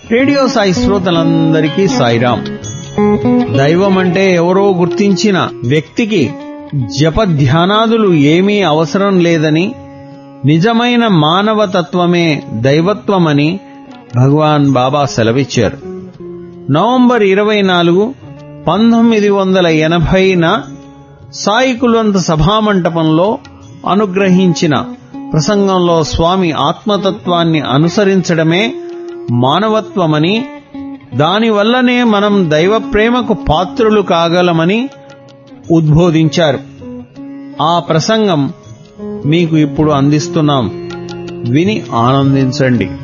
radio Sai శ్రోతలందరికీ సాయిరాం దైవం అంటే ఎవరో గుర్తించిన వ్యక్తికి జప ధ్యానాదులు ఏమీ అవసరం లేదని నిజమైన మానవతత్వమే దైవత్వమని భగవాన్ బాబా సెలవిచ్చారు నవంబర్ ఇరవై నాలుగు పంతొమ్మిది వందల ఎనభైన సాయి కుల్వంత సభామంటపంలో అనుగ్రహించిన ప్రసంగంలో స్వామి ఆత్మతత్వాన్ని అనుసరించడమే మానవత్వమని దానివల్లనే మనం దైవ ప్రేమకు పాత్రులు కాగలమని ఉద్బోధించారు ఆ ప్రసంగం మీకు ఇప్పుడు అందిస్తున్నాం విని ఆనందించండి